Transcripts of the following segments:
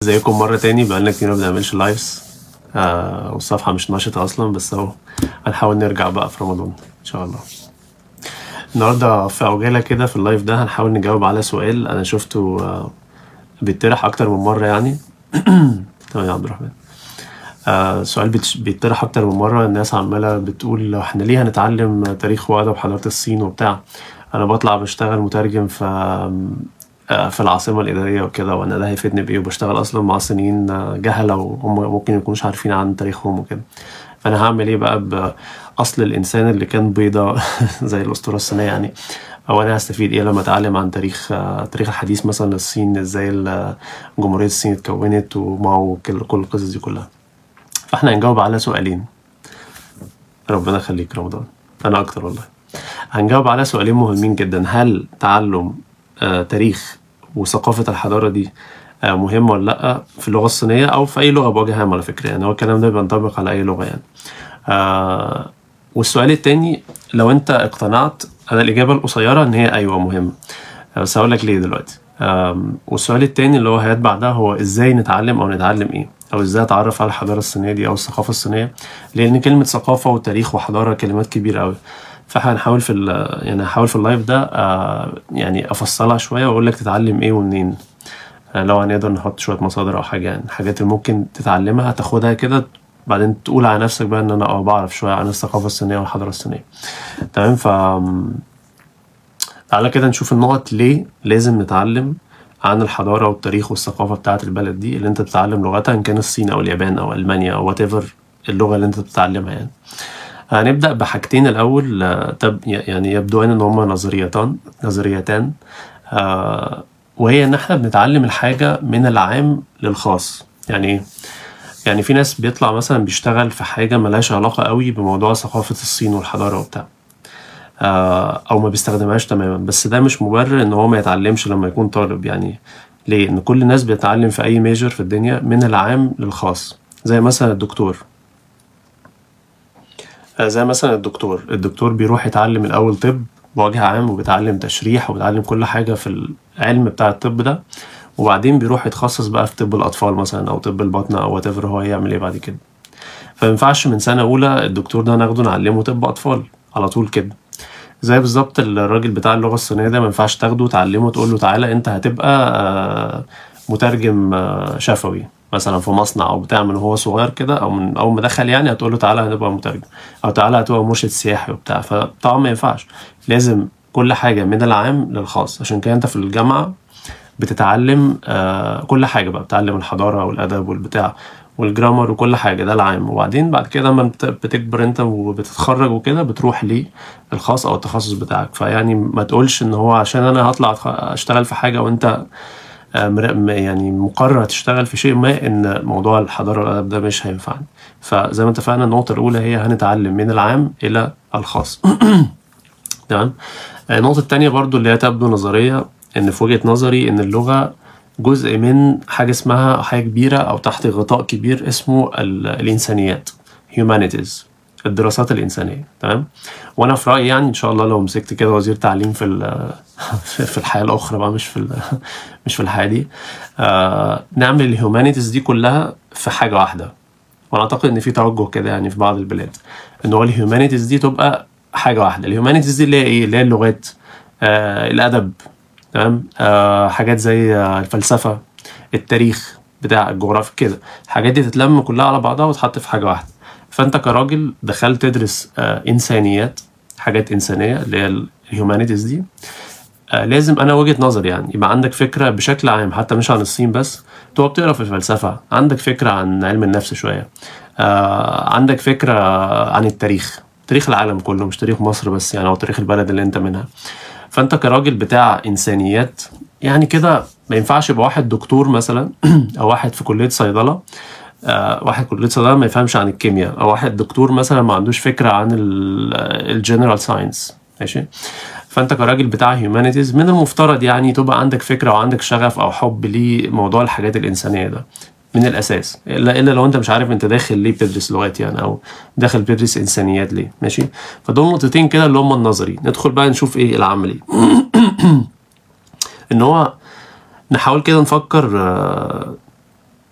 ازيكم مرة تاني بقالنا كتير ما بنعملش لايفز آه والصفحة مش نشطة أصلا بس أهو هنحاول نرجع بقى في رمضان إن شاء الله النهاردة في عجالة كده في اللايف ده هنحاول نجاوب على سؤال أنا شفته آه بيطرح أكتر من مرة يعني تمام يا عبد الرحمن آه سؤال بيتش- بيطرح أكتر من مرة الناس عمالة بتقول لو إحنا ليه هنتعلم تاريخ وأدب حضارة الصين وبتاع أنا بطلع بشتغل مترجم في آه، في العاصمة الإدارية وكده وأنا ده هيفيدني بإيه وبشتغل أصلا مع صينيين آه، جهلة وهم ممكن يكونوش عارفين عن تاريخهم وكده فأنا هعمل إيه بقى بأصل الإنسان اللي كان بيضة زي الأسطورة الصينية يعني أو أنا هستفيد إيه لما أتعلم عن تاريخ آه، تاريخ الحديث مثلا للصين إزاي ال- جمهورية الصين اتكونت وماو وكل كل القصص دي كلها فإحنا هنجاوب على سؤالين ربنا يخليك رمضان أنا أكتر والله هنجاوب على سؤالين مهمين جدا هل تعلم آه تاريخ وثقافة الحضارة دي آه مهم ولا لأ في اللغة الصينية أو في أي لغة بوجه عام على فكرة يعني هو الكلام ده بينطبق على أي لغة يعني آه والسؤال التاني لو أنت اقتنعت أنا الإجابة القصيرة إن هي أيوة مهمة آه، بس هقول لك ليه دلوقتي آم، والسؤال التاني اللي هو هيتبع ده هو ازاي نتعلم او نتعلم ايه او ازاي اتعرف على الحضاره الصينيه دي او الثقافه الصينيه لان كلمه ثقافه وتاريخ وحضاره كلمات كبيره قوي فاحنا هنحاول في ال- يعني هحاول في اللايف ده آه، يعني افصلها شويه واقول لك تتعلم ايه ومنين آه، لو هنقدر نحط شويه مصادر او حاجه يعني حاجات اللي ممكن تتعلمها تاخدها كده بعدين تقول على نفسك بقى ان انا اه بعرف شويه عن الثقافه الصينيه والحضاره الصينيه تمام ف تعالى كده نشوف النقط ليه لازم نتعلم عن الحضارة والتاريخ والثقافة بتاعة البلد دي اللي انت بتتعلم لغتها ان كان الصين او اليابان او المانيا او وات اللغة اللي انت بتتعلمها يعني هنبدأ بحاجتين الأول آه، تب يعني يبدوان إن هما نظريتان نظريتان آه، وهي إن إحنا بنتعلم الحاجة من العام للخاص يعني إيه؟ يعني في ناس بيطلع مثلا بيشتغل في حاجة ملهاش علاقة قوي بموضوع ثقافة الصين والحضارة وبتاع آه، او ما بيستخدمهاش تماما بس ده مش مبرر ان هو ما يتعلمش لما يكون طالب يعني ليه ان كل الناس بيتعلم في اي ميجر في الدنيا من العام للخاص زي مثلا الدكتور آه، زي مثلا الدكتور الدكتور بيروح يتعلم الاول طب بوجه عام وبيتعلم تشريح وبيتعلم كل حاجه في العلم بتاع الطب ده وبعدين بيروح يتخصص بقى في طب الاطفال مثلا او طب البطن او وات هو هيعمل ايه بعد كده فما ينفعش من سنه اولى الدكتور ده ناخده نعلمه طب اطفال على طول كده زي بالظبط الراجل بتاع اللغة الصينية ده ما ينفعش تاخده تعلمه تقول له تعالى انت هتبقى آه، مترجم آه، شفوي مثلا في مصنع او بتاع من وهو صغير كده او من اول ما دخل يعني هتقول له تعالى هتبقى مترجم او تعالى هتبقى مرشد سياحي وبتاع فطبعا ما ينفعش لازم كل حاجة من العام للخاص عشان كده انت في الجامعة بتتعلم آه، كل حاجة بقى بتتعلم الحضارة والأدب والبتاع والجرامر وكل حاجة ده العام وبعدين بعد كده لما بت- بتكبر انت وبتتخرج وكده بتروح للخاص او التخصص بتاعك فيعني ما تقولش ان هو عشان انا هطلع أتخ- اشتغل في حاجة وانت آه، مر- م- يعني مقرر تشتغل في شيء ما ان موضوع الحضارة والأدب ده مش هينفعني فزي ما اتفقنا النقطة الأولى هي هنتعلم من العام إلى الخاص تمام آه، النقطة التانية برضو اللي هي تبدو نظرية إن في وجهة نظري إن اللغة جزء من حاجة اسمها حاجة كبيرة أو تحت غطاء كبير اسمه ال- الإنسانيات humanities الدراسات الإنسانية تمام وأنا في رأيي يعني إن شاء الله لو مسكت كده وزير تعليم في ال- في الحياة الأخرى بقى مش في ال- مش في الحياة دي آه نعمل الهيومانيتيز دي كلها في حاجة واحدة وانا اعتقد ان في توجه كده يعني في بعض البلاد ان هو الهيومانيتيز دي تبقى حاجه واحده الهيومانيتيز دي اللي هي ايه اللي هي اللغات آه الادب تمام آه حاجات زي آه الفلسفه التاريخ بتاع الجغرافيا كده الحاجات دي تتلم كلها على بعضها وتحط في حاجه واحده فانت كراجل دخلت تدرس آه انسانيات حاجات انسانيه اللي هي الهيومانيتيز دي آه، لازم انا وجهة نظري يعني يبقى عندك فكرة بشكل عام حتى مش عن الصين بس تبقى بتقرا في الفلسفة عندك فكرة عن علم النفس شوية آه، عندك فكرة عن التاريخ تاريخ العالم كله مش تاريخ مصر بس يعني او تاريخ البلد اللي انت منها فانت كراجل بتاع انسانيات يعني كده ما ينفعش يبقى واحد دكتور مثلا او واحد في كلية صيدلة آه، واحد كلية صيدلة ما يفهمش عن الكيمياء او واحد دكتور مثلا ما عندوش فكرة عن الجنرال ساينس ماشي فانت كراجل بتاع هيومانيتيز من المفترض يعني تبقى عندك فكره وعندك شغف او حب لموضوع الحاجات الانسانيه ده من الاساس الا الا لو انت مش عارف انت داخل ليه بتدرس لغات يعني او داخل بتدرس انسانيات ليه ماشي فدول نقطتين كده اللي هم النظري ندخل بقى نشوف ايه العملي ان هو نحاول كده نفكر آه،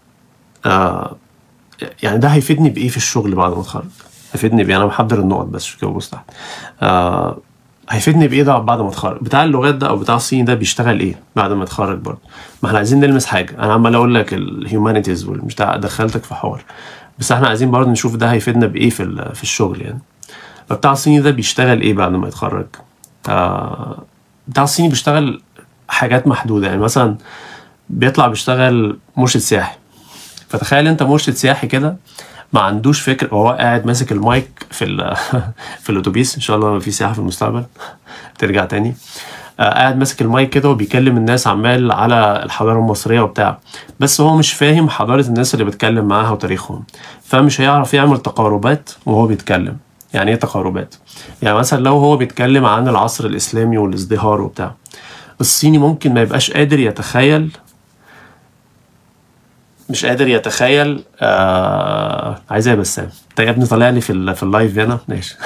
آه يعني ده هيفيدني بايه في الشغل بعد ما اتخرج هيفيدني بايه انا محضر النقط بس عشان كده ببص تحت آه هيفيدني بايه ده بعد ما اتخرج بتاع اللغات ده او بتاع الصيني ده بيشتغل ايه بعد ما اتخرج برضه ما احنا عايزين نلمس حاجه انا عمال اقول لك الهيومانيتيز مش دخلتك في حوار بس احنا عايزين برضه نشوف ده هيفيدنا بايه في ال- في الشغل يعني فبتاع الصيني ده بيشتغل ايه بعد ما يتخرج آه بتاع الصيني بيشتغل حاجات محدوده يعني مثلا بيطلع بيشتغل مرشد سياحي فتخيل انت مرشد سياحي كده ما عندوش فكر وهو قاعد ماسك المايك في ال في الاتوبيس ان شاء الله في سياحه في المستقبل ترجع تاني آه، قاعد ماسك المايك كده وبيكلم الناس عمال على الحضاره المصريه وبتاع بس هو مش فاهم حضاره الناس اللي بيتكلم معاها وتاريخهم فمش هيعرف يعمل تقاربات وهو بيتكلم يعني ايه تقاربات يعني مثلا لو هو بيتكلم عن العصر الاسلامي والازدهار وبتاع الصيني ممكن ما يبقاش قادر يتخيل مش قادر يتخيل آه... عايز ايه يا بسام انت يا ابني طالع لي في ال... في اللايف هنا ماشي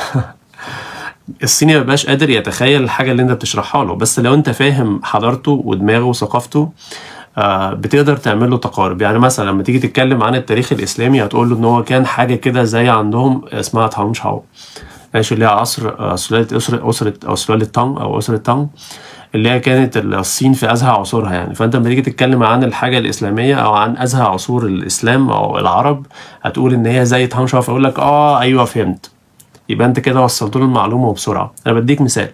الصيني ما بيبقاش قادر يتخيل الحاجه اللي انت بتشرحها له بس لو انت فاهم حضارته ودماغه وثقافته آه بتقدر تعمل له تقارب يعني مثلا لما تيجي تتكلم عن التاريخ الاسلامي هتقول له ان هو كان حاجه كده زي عندهم اسمها تاون شاو ماشي اللي هي عصر آه، سلالة أسرة أسرة أو سلالة تانغ أو أسرة تانغ اللي هي كانت الصين في أزهى عصورها يعني فأنت لما تيجي تتكلم عن الحاجة الإسلامية أو عن أزهى عصور الإسلام أو العرب هتقول إن هي زي تاون شاو فيقول لك آه أيوه فهمت يبقى أنت كده وصلت له المعلومة وبسرعة أنا بديك مثال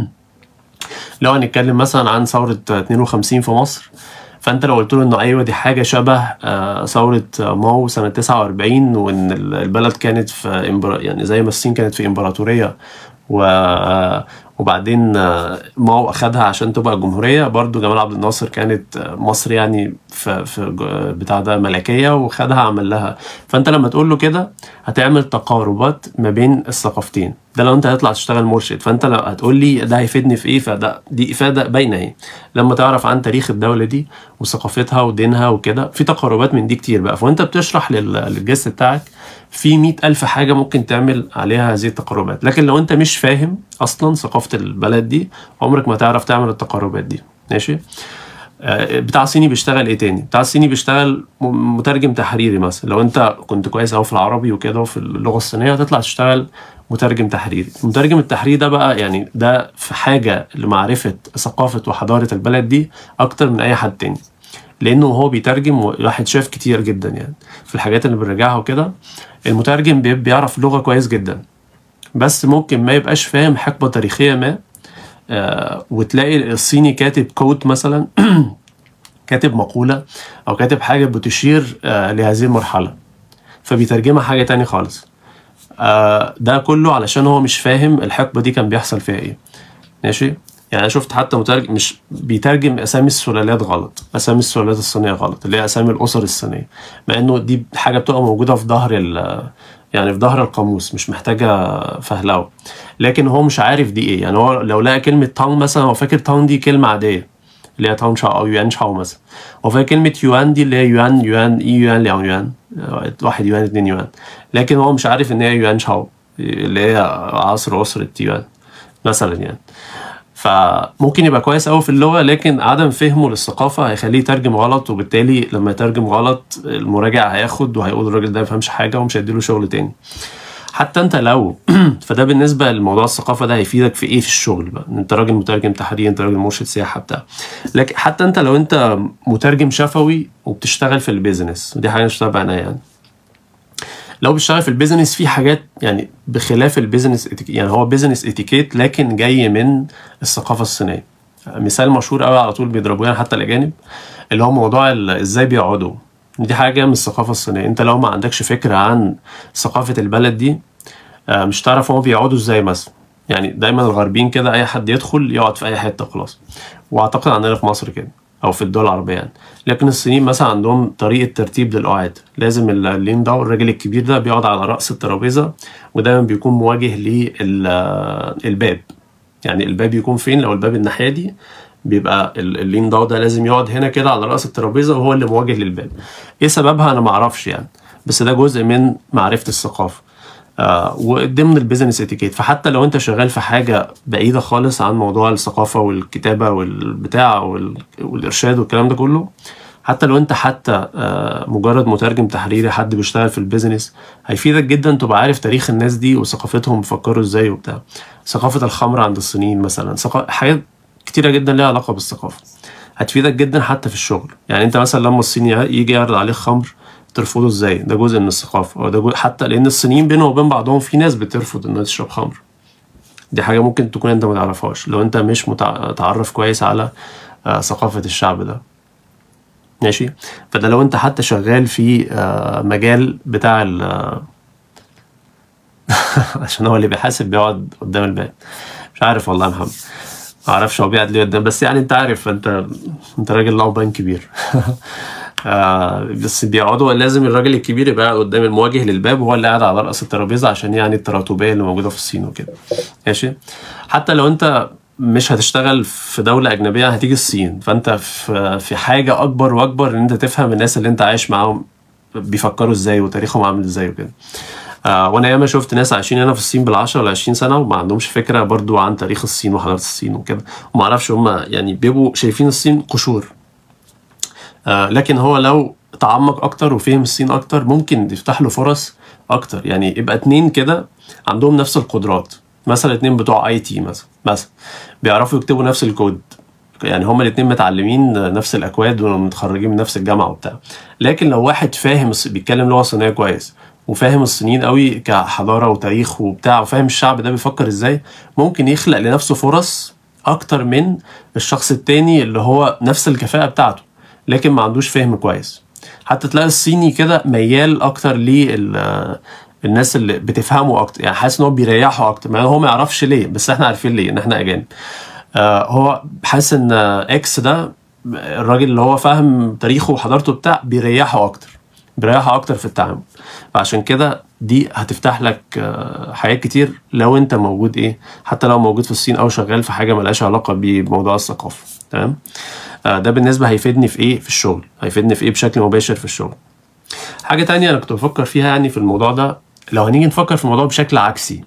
لو هنتكلم مثلا عن ثورة 52 في مصر فانت لو قلت له انه ايوه دي حاجه شبه آه، ثوره ماو سنه 49 وان ال- البلد كانت في إمبرا... يعني زي ما الصين كانت في امبراطوريه و آه، وبعدين آه، ماو اخدها عشان تبقى جمهوريه برضو جمال عبد الناصر كانت آه، مصر يعني في, في ج- بتاع ده ملكيه وخدها عمل لها فانت لما تقول له كده هتعمل تقاربات ما بين الثقافتين ده لو انت هتطلع تشتغل مرشد فانت لو هتقول لي ده هيفيدني في ايه فده دي افاده باينه اهي لما تعرف عن تاريخ الدوله دي وثقافتها ودينها وكده في تقاربات من دي كتير بقى فوانت بتشرح لل- للجست بتاعك في مئة ألف حاجة ممكن تعمل عليها هذه التقاربات لكن لو أنت مش فاهم أصلا ثقافة البلد دي عمرك ما تعرف تعمل التقاربات دي ماشي آه، بتاع الصيني بيشتغل ايه تاني بتاع الصيني بيشتغل م- مترجم تحريري مثلا لو انت كنت كويس قوي في العربي وكده وفي اللغه الصينيه هتطلع تشتغل مترجم تحريري المترجم التحريري ده بقى يعني ده في حاجه لمعرفه ثقافه وحضاره البلد دي اكتر من اي حد تاني لانه هو بيترجم والواحد شاف كتير جدا يعني في الحاجات اللي بنراجعها وكده المترجم بي- بيعرف لغه كويس جدا بس ممكن ما يبقاش فاهم حقبه تاريخيه ما آه وتلاقي الصيني كاتب كوت مثلا كاتب مقولة أو كاتب حاجة بتشير آه لهذه المرحلة فبيترجمها حاجة تاني خالص آه ده كله علشان هو مش فاهم الحقبة دي كان بيحصل فيها إيه ماشي يعني أنا شفت حتى مترجم مش بيترجم أسامي السلالات غلط أسامي السلالات الصينية غلط اللي هي أسامي الأسر الصينية مع إنه دي حاجة بتبقى موجودة في ظهر ال يعني في ظهر القاموس مش محتاجة فهلوة لكن هو مش عارف دي إيه يعني هو لو لقى كلمة تاون مثلا هو فاكر تاون دي كلمة عادية اللي هي تاون شاو او يوان شاو مثلا وفي كلمة يوان دي اللي هي يوان يوان اي يوان ليون يوان واحد يوان اتنين يوان لكن هو مش عارف ان هي يوان شاو اللي هي عصر أسرة يوان مثلا يعني فممكن يبقى كويس قوي في اللغة لكن عدم فهمه للثقافة هيخليه يترجم غلط وبالتالي لما يترجم غلط المراجع هياخد وهيقول الراجل ده ما فهمش حاجة ومش هيديله شغل تاني حتى انت لو فده بالنسبه لموضوع الثقافه ده هيفيدك في ايه في الشغل بقى انت راجل مترجم تحرير انت راجل مرشد سياحه بتاع لكن حتى انت لو انت مترجم شفوي وبتشتغل في البيزنس ودي حاجه مش تبع عناية يعني لو بتشتغل في البيزنس في حاجات يعني بخلاف البيزنس اتيكيت يعني هو بيزنس اتيكيت لكن جاي من الثقافه الصينيه مثال مشهور قوي على طول بيضربوه يعني حتى الاجانب اللي هو موضوع ال- ازاي بيقعدوا دي حاجه جايه من الثقافه الصينيه انت لو ما عندكش فكره عن ثقافه البلد دي آه، مش تعرف هما بيقعدوا ازاي مثلا يعني دايما الغربيين كده اي حد يدخل يقعد في اي حته خلاص واعتقد عندنا في مصر كده او في الدول العربيه يعني لكن الصينيين مثلا عندهم طريقه ترتيب للقعاد لازم ال- اللين ده الراجل الكبير ده بيقعد على راس الترابيزه ودايما بيكون مواجه للباب يعني الباب يكون فين لو الباب الناحيه دي بيبقى ال- اللين داو ده لازم يقعد هنا كده على راس الترابيزه وهو اللي مواجه للباب ايه سببها انا ما اعرفش يعني بس ده جزء من معرفه الثقافه آه وضمن البيزنس اتيكيت فحتى لو انت شغال في حاجه بعيده خالص عن موضوع الثقافه والكتابه والبتاع وال- والارشاد والكلام ده كله حتى لو انت حتى آه، مجرد مترجم تحريري حد بيشتغل في البيزنس هيفيدك جدا تبقى عارف تاريخ الناس دي وثقافتهم بيفكروا ازاي وبتاع ثقافة الخمر عند الصينيين مثلا ثقا- حاجات كتيرة جدا ليها علاقة بالثقافة هتفيدك جدا حتى في الشغل يعني انت مثلا لما الصيني يجي يعرض عليك خمر ترفضه ازاي ده جزء من الثقافة أو ده جزء حتى لان الصينيين بينهم وبين بعضهم في ناس بترفض انها تشرب خمر دي حاجة ممكن تكون انت ما تعرفهاش لو انت مش متع- متعرف كويس على آه، ثقافة الشعب ده ماشي فده لو انت حتى شغال في آه، مجال بتاع ال آه، عشان هو اللي بيحاسب بيقعد قدام الباب مش عارف والله يا محمد ما اعرفش هو بيقعد ليه قدام بس يعني انت عارف انت انت راجل له بان كبير آه بس بيقعدوا لازم الراجل الكبير يبقى قاعد قدام المواجه للباب وهو اللي قاعد على راس الترابيزه عشان يعني التراتبيه اللي موجوده في الصين وكده ماشي حتى لو انت مش هتشتغل في دولة أجنبية هتيجي الصين فأنت في في حاجة أكبر وأكبر إن أنت تفهم الناس اللي أنت عايش معاهم بيفكروا إزاي وتاريخهم عامل إزاي وكده آه وانا ياما شفت ناس عايشين هنا في الصين بال10 ولا 20 سنه وما عندهمش فكره برضو عن تاريخ الصين وحضاره الصين وكده وما اعرفش هم يعني بيبقوا شايفين الصين قشور آه لكن هو لو تعمق اكتر وفهم الصين اكتر ممكن يفتح له فرص اكتر يعني يبقى اتنين كده عندهم نفس القدرات مثلا اتنين بتوع اي تي مثلا مثلا بيعرفوا يكتبوا نفس الكود يعني هما الاتنين متعلمين نفس الاكواد ومتخرجين من نفس الجامعه وبتاع لكن لو واحد فاهم الص- بيتكلم لغه صينيه كويس وفاهم الصينيين قوي كحضاره وتاريخ وبتاع وفاهم الشعب ده بيفكر ازاي ممكن يخلق لنفسه فرص اكتر من الشخص التاني اللي هو نفس الكفاءه بتاعته لكن ما عندوش فهم كويس حتى تلاقي الصيني كده ميال اكتر لل الناس اللي بتفهمه اكتر يعني حاسس ان هو بيريحه اكتر مع إن هو ما يعرفش ليه بس احنا عارفين ليه ان احنا اجانب آه هو حاسس ان اكس ده الراجل اللي هو فاهم تاريخه وحضارته بتاع بيريحه اكتر بيريحه اكتر في التعامل فعشان كده دي هتفتح لك آه، حاجات كتير لو انت موجود ايه حتى لو موجود في الصين او شغال في حاجه ملهاش علاقه بموضوع الثقافه تمام آه، ده بالنسبه هيفيدني في ايه في الشغل هيفيدني في ايه بشكل مباشر في الشغل حاجه تانية انا كنت بفكر فيها يعني في الموضوع ده لو هنيجي نفكر في الموضوع بشكل عكسي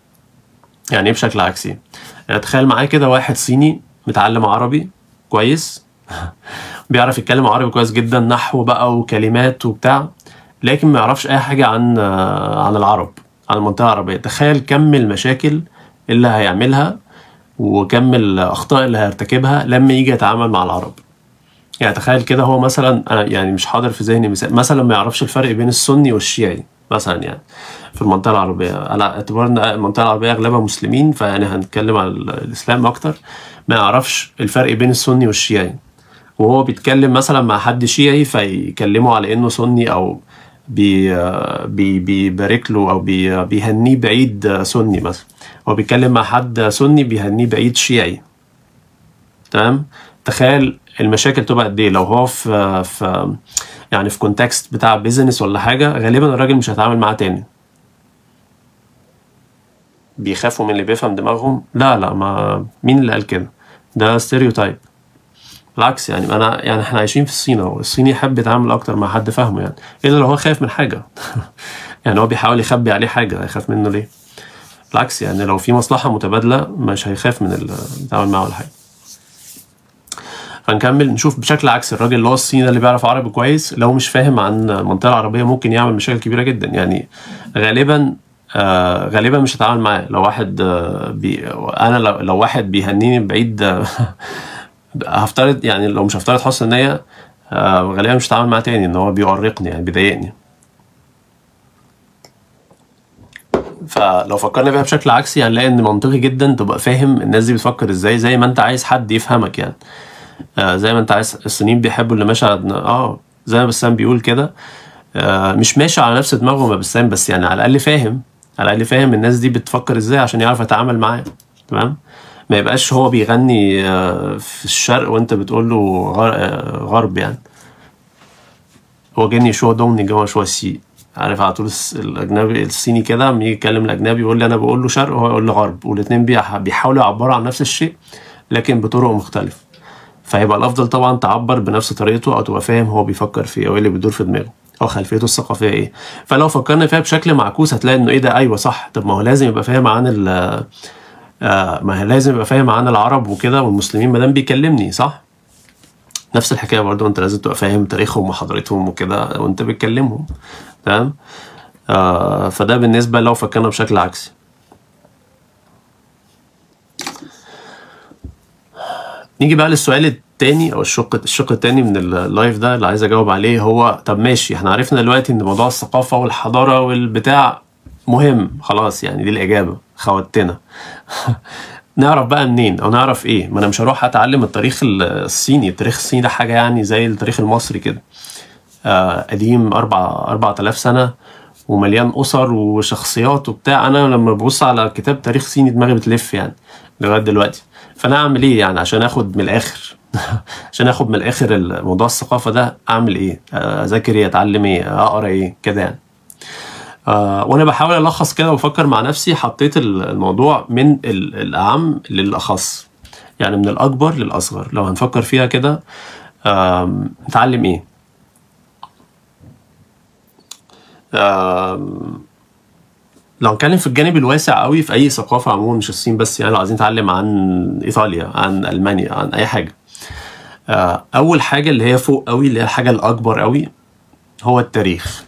يعني ايه بشكل عكسي يعني تخيل معايا كده واحد صيني متعلم عربي كويس بيعرف يتكلم عربي كويس جدا نحو بقى وكلمات وبتاع لكن ما يعرفش اي حاجه عن آه، عن العرب عن المنطقه العربيه تخيل كم المشاكل اللي هيعملها وكم الاخطاء اللي هيرتكبها لما يجي يتعامل مع العرب يعني تخيل كده هو مثلا أنا يعني مش حاضر في ذهني مثال مثلا ما يعرفش الفرق بين السني والشيعي مثلا يعني في المنطقه العربيه على اعتبار ان المنطقه العربيه اغلبها مسلمين فيعني هنتكلم عن الاسلام اكتر ما يعرفش الفرق بين السني والشيعي وهو بيتكلم مثلا مع حد شيعي فيكلمه على انه سني او بي بي بيبارك له او بي بيهنيه بعيد سني مثلا هو بيتكلم مع حد سني بيهنيه بعيد شيعي تمام تخيل المشاكل تبقى قد ايه لو هو في في يعني في كونتكست بتاع بيزنس ولا حاجه غالبا الراجل مش هيتعامل معاه تاني بيخافوا من اللي بيفهم دماغهم لا لا ما مين اللي قال كده ده ستيريوتايب بالعكس يعني انا يعني احنا عايشين في الصين اهو الصيني يحب يتعامل اكتر مع حد فاهمه يعني الا لو هو خايف من حاجه يعني هو بيحاول يخبي عليه حاجه هيخاف منه ليه بالعكس يعني لو في مصلحه متبادله مش هيخاف من التعامل معاه ولا حاجه فنكمل نشوف بشكل عكسي الراجل اللي هو الصيني ده اللي بيعرف عربي كويس لو مش فاهم عن المنطقه العربيه ممكن يعمل مشاكل كبيره جدا يعني غالبا آه غالبا مش هتعامل معاه لو واحد آه بي انا لو, لو واحد بيهنيني بعيد آه هفترض يعني لو مش هفترض حسن النية آه غالبا مش هتعامل معاه تاني ان هو بيؤرقني يعني بيضايقني فلو فكرنا فيها بشكل عكسي هنلاقي ان منطقي جدا تبقى فاهم الناس دي بتفكر ازاي زي ما انت عايز حد يفهمك يعني آه زي ما انت عايز الصينيين بيحبوا اللي ماشي على اه زي ما بسام بيقول كده آه مش ماشي على نفس دماغه ما بسام بس يعني على الاقل فاهم على الاقل فاهم الناس دي بتفكر ازاي عشان يعرف يتعامل معاه تمام ما يبقاش هو بيغني آه في الشرق وانت بتقول له غر... آه غرب يعني هو جاني شو دوني جوا شو سي عارف على طول الس- الاجنبي الصيني كده لما يجي يتكلم الاجنبي يقول لي انا بقول له شرق وهو يقول لي غرب والاثنين بيحاولوا يعبروا عن نفس الشيء لكن بطرق مختلفه فهيبقى الافضل طبعا تعبر بنفس طريقته او تبقى فاهم هو بيفكر في ايه او ايه اللي بيدور في دماغه او خلفيته الثقافيه ايه فلو فكرنا فيها بشكل معكوس هتلاقي انه ايه ده ايوه صح طب ما هو لازم يبقى فاهم عن ال آه ما هي لازم يبقى فاهم عن العرب وكده والمسلمين ما دام بيكلمني صح نفس الحكايه برضو انت لازم تبقى فاهم تاريخهم وحضارتهم وكده وانت بتكلمهم تمام آه فده بالنسبه لو فكرنا بشكل عكسي نيجي بقى للسؤال التاني او الشق الشق التاني من اللايف ده اللي عايز اجاوب عليه هو طب ماشي احنا عرفنا دلوقتي ان موضوع الثقافه والحضاره والبتاع مهم خلاص يعني دي الاجابه خوتنا نعرف بقى منين او نعرف ايه ما انا مش هروح اتعلم التاريخ الصيني التاريخ الصيني ده حاجه يعني زي التاريخ المصري كده آه قديم أربع أربعة آلاف سنة ومليان أسر وشخصيات وبتاع أنا لما ببص على كتاب تاريخ صيني دماغي بتلف يعني لغاية دلوقتي فأنا أعمل إيه يعني عشان آخد من الآخر عشان آخد من الآخر موضوع الثقافة ده أعمل إيه أذاكر إيه أتعلم إيه أقرأ إيه كده يعني آه وانا بحاول الخص كده وافكر مع نفسي حطيت الموضوع من الاعم للاخص يعني من الاكبر للاصغر لو هنفكر فيها كده آه نتعلم ايه آه لو هنتكلم في الجانب الواسع قوي في اي ثقافه عموما مش الصين بس يعني لو عايزين نتعلم عن ايطاليا عن المانيا عن اي حاجه آه اول حاجه اللي هي فوق قوي اللي هي الحاجه الاكبر قوي هو التاريخ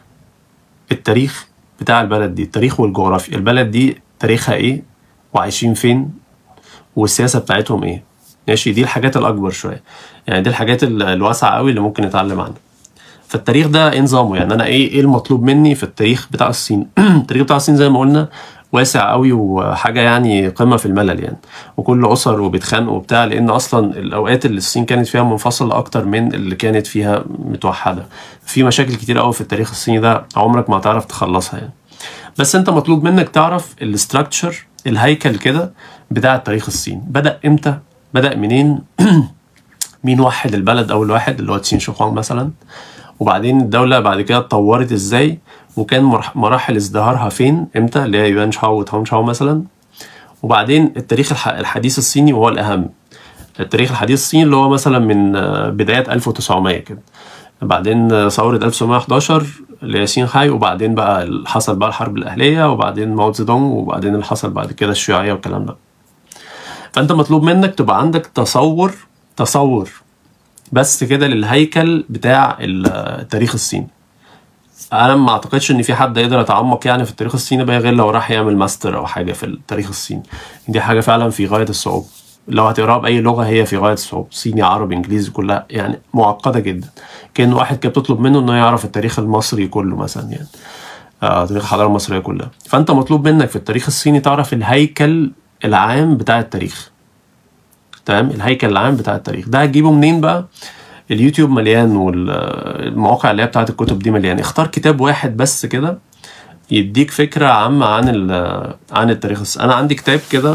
التاريخ بتاع البلد دي التاريخ والجغرافيا البلد دي تاريخها ايه وعايشين فين والسياسه بتاعتهم ايه ماشي دي الحاجات الاكبر شويه يعني دي الحاجات الواسعه قوي اللي ممكن نتعلم عنها فالتاريخ ده ايه نظامه يعني انا ايه ايه المطلوب مني في التاريخ بتاع الصين التاريخ بتاع الصين زي ما قلنا واسع قوي وحاجه يعني قمه في الملل يعني وكل اسر وبيتخانقوا وبتاع لان اصلا الاوقات اللي الصين كانت فيها منفصله اكتر من اللي كانت فيها متوحده في مشاكل كتير قوي في التاريخ الصيني ده عمرك ما هتعرف تخلصها يعني بس انت مطلوب منك تعرف الاستراكشر الهيكل كده بتاع التاريخ الصيني بدا امتى بدا منين مين وحد البلد اول واحد اللي هو تشين شوخوانغ مثلا وبعدين الدوله بعد كده اتطورت ازاي وكان مراحل ازدهارها فين امتى اللي هي يوان شاو وتاون شاو مثلا وبعدين التاريخ الحديث الصيني وهو الاهم التاريخ الحديث الصيني اللي هو مثلا من بدايات 1900 كده بعدين ثورة 1911 اللي هي سين هاي وبعدين بقى حصل بقى الحرب الأهلية وبعدين ماو تزي دونج وبعدين اللي حصل بعد كده الشيوعية والكلام ده فأنت مطلوب منك تبقى عندك تصور تصور بس كده للهيكل بتاع التاريخ الصيني انا ما اعتقدش ان في حد يقدر يتعمق يعني في التاريخ الصيني بقى غير لو راح يعمل ماستر او حاجه في التاريخ الصيني دي حاجه فعلا في غايه الصعوبه لو هتقراها باي لغه هي في غايه الصعوبه صيني عربي انجليزي كلها يعني معقده جدا كان واحد كان بتطلب منه انه يعرف التاريخ المصري كله مثلا يعني آه تاريخ الحضاره المصريه كلها فانت مطلوب منك في التاريخ الصيني تعرف الهيكل العام بتاع التاريخ تمام الهيكل العام بتاع التاريخ ده هتجيبه منين بقى اليوتيوب مليان والمواقع اللي هي بتاعت الكتب دي مليان اختار كتاب واحد بس كده يديك فكرة عامة عن عن التاريخ أنا عندي كتاب كده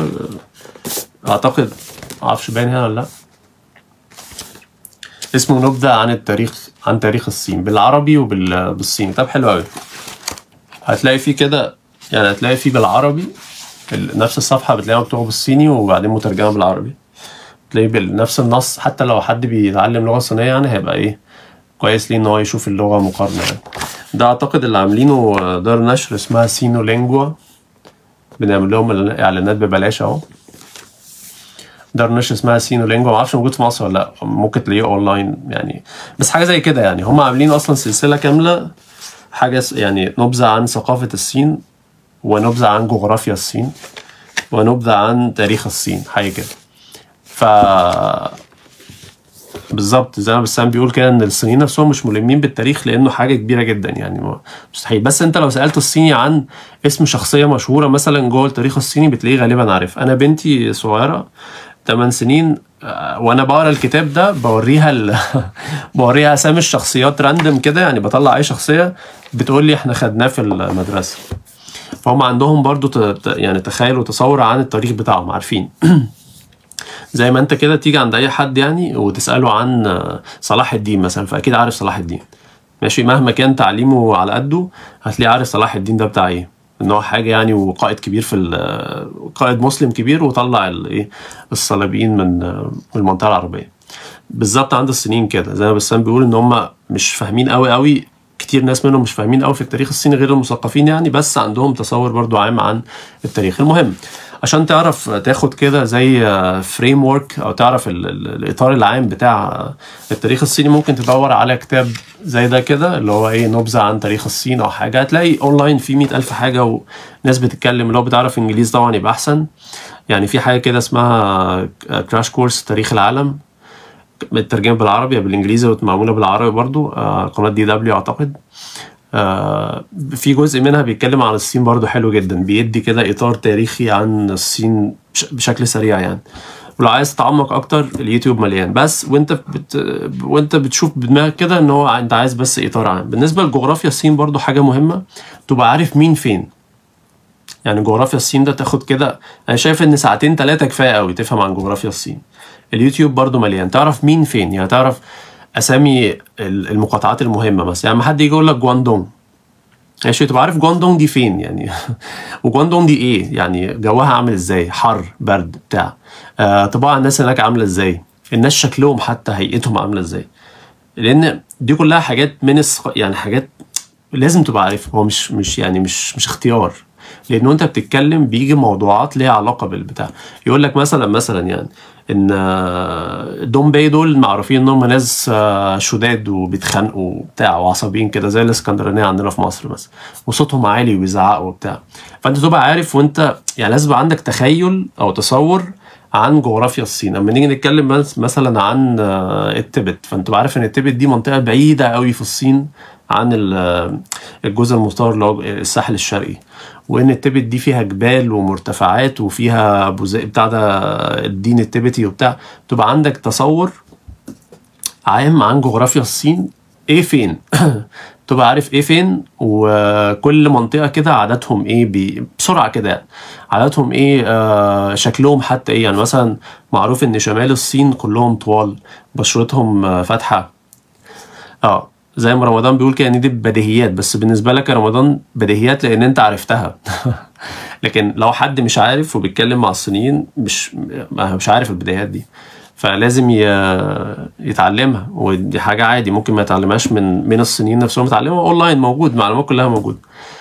أعتقد معرفش باين هنا ولا لأ اسمه نبذة عن التاريخ عن تاريخ الصين بالعربي وبالصيني كتاب حلو أوي هتلاقي فيه كده يعني هتلاقي فيه بالعربي نفس الصفحة بتلاقيها مكتوبة بالصيني وبعدين مترجمة بالعربي تلاقيه بنفس النص حتى لو حد بيتعلم لغه صينيه يعني هيبقى ايه كويس ليه ان هو يشوف اللغه مقارنه يعني ده اعتقد اللي عاملينه دار نشر اسمها سينو لينجوا بنعمل لهم اعلانات ببلاش اهو دار نشر اسمها سينو لينجوا معرفش موجود في مصر ولا لا ممكن تلاقيه اونلاين يعني بس حاجه زي كده يعني هم عاملين اصلا سلسله كامله حاجه يعني نبذه عن ثقافه الصين ونبذه عن جغرافيا الصين ونبذه عن تاريخ الصين حاجه كده ف بالظبط زي ما بسام بيقول كده ان الصينيين نفسهم مش ملمين بالتاريخ لانه حاجه كبيره جدا يعني مستحيل بس انت لو سالت الصيني عن اسم شخصيه مشهوره مثلا جوه التاريخ الصيني بتلاقيه غالبا عارف انا بنتي صغيره 8 سنين وانا بقرا الكتاب ده بوريها ال... بوريها اسامي الشخصيات راندم كده يعني بطلع اي شخصيه بتقول لي احنا خدناه في المدرسه فهم عندهم برضو ت... يعني تخيل وتصور عن التاريخ بتاعهم عارفين زي ما انت كده تيجي عند اي حد يعني وتساله عن صلاح الدين مثلا فاكيد عارف صلاح الدين ماشي مهما كان تعليمه على قده هتلاقيه عارف صلاح الدين ده بتاع ايه ان هو حاجه يعني وقائد كبير في قائد مسلم كبير وطلع الايه الصليبيين من المنطقه العربيه بالظبط عند الصينيين كده زي ما بسام بيقول ان هم مش فاهمين قوي قوي كتير ناس منهم مش فاهمين قوي في التاريخ الصيني غير المثقفين يعني بس عندهم تصور برضو عام عن التاريخ المهم عشان تعرف تاخد كده زي فريم ورك او تعرف ال- ال- الاطار العام بتاع التاريخ الصيني ممكن تدور على كتاب زي ده كده اللي هو ايه نبذه عن تاريخ الصين او حاجه هتلاقي اونلاين في مئة الف حاجه وناس بتتكلم لو بتعرف انجليزي طبعا يبقى احسن يعني في حاجه كده اسمها كراش كورس تاريخ العالم مترجمه بالعربي بالانجليزي ومعموله بالعربي برضو آه، قناه دي دبليو اعتقد آه، في جزء منها بيتكلم عن الصين برضو حلو جدا بيدي كده اطار تاريخي عن الصين بش- بشكل سريع يعني ولو عايز تتعمق اكتر اليوتيوب مليان بس وانت بت... وانت بتشوف بدماغك كده ان هو انت عايز بس اطار عام بالنسبه لجغرافيا الصين برضو حاجه مهمه تبقى عارف مين فين يعني جغرافيا الصين ده تاخد كده انا شايف ان ساعتين ثلاثه كفايه قوي تفهم عن جغرافيا الصين اليوتيوب برضو مليان تعرف مين فين يعني تعرف اسامي ال- المقاطعات المهمه مثلا يعني لما حد يجي يقول لك جواندونج ماشي تبقى عارف جواندونج دي فين يعني وجواندونج دي ايه يعني جوها عامل ازاي حر برد بتاع آه طباع الناس هناك عامله ازاي الناس شكلهم حتى هيئتهم عامله ازاي لان دي كلها حاجات من الص... يعني حاجات لازم تبقى عارفها هو مش مش يعني مش مش اختيار لانه انت بتتكلم بيجي موضوعات ليها علاقه بالبتاع يقول لك مثلا مثلا يعني ان آه، دومباي دول معروفين ان هم ناس آه، شداد وبيتخانقوا وبتاع وعصبيين كده زي الاسكندرانيه عندنا في مصر مثلا وصوتهم عالي وبيزعقوا وبتاع فانت تبقى عارف وانت يعني لازم يبقى عندك تخيل او تصور عن جغرافيا الصين اما نيجي نتكلم بس- مثلا عن آه، التبت فانت تبقى عارف ان التبت دي منطقه بعيده قوي في الصين عن ال- آه، الجزء المستوى اللي هو الساحل الشرقي وان التبت دي فيها جبال ومرتفعات وفيها بوزي بتاع ده الدين التبتي وبتاع تبقى عندك تصور عام عن جغرافيا الصين ايه فين تبقى عارف ايه فين وكل منطقة كده عاداتهم ايه بي- بسرعة كده يعني. عاداتهم ايه آه شكلهم حتى ايه يعني مثلا معروف ان شمال الصين كلهم طوال بشرتهم آه، فاتحة اه زي ما رمضان بيقول كده ان دي بديهيات بس بالنسبه لك يا رمضان بديهيات لان انت عرفتها لكن لو حد مش عارف وبيتكلم مع الصينيين مش ما- مش عارف البديهيات دي فلازم ي- يتعلمها ودي حاجه عادي ممكن ما يتعلمهاش من من الصينيين نفسهم يتعلمها اونلاين موجود المعلومات كلها موجوده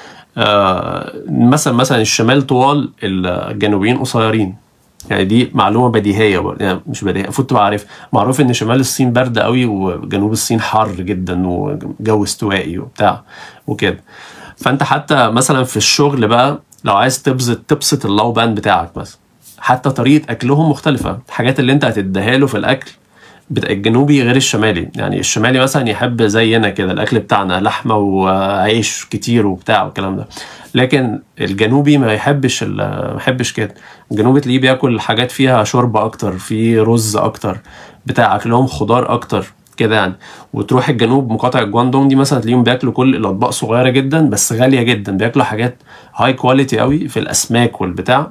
آه، مثلا مثلا الشمال طوال الجنوبيين قصيرين يعني دي معلومه بديهيه برضه يعني مش بديهيه المفروض تبقى عارف معروف ان شمال الصين برد قوي وجنوب الصين حر جدا وجو استوائي وبتاع وكده فانت حتى مثلا في الشغل بقى لو عايز تبسط تبسط اللوبان بتاعك مثلا حتى طريقه اكلهم مختلفه الحاجات اللي انت هتديها له في الاكل بتاع الجنوبي غير الشمالي يعني الشمالي مثلا يحب زينا كده الاكل بتاعنا لحمه وعيش كتير وبتاع والكلام ده لكن الجنوبي ما يحبش ال- ما يحبش كده الجنوبي تلاقيه بياكل حاجات فيها شوربه اكتر في رز اكتر بتاع اكلهم خضار اكتر كده يعني وتروح الجنوب مقاطع الجواندونج دي مثلا تلاقيهم بياكلوا كل الاطباق صغيره جدا بس غاليه جدا بياكلوا حاجات هاي كواليتي قوي في الاسماك والبتاع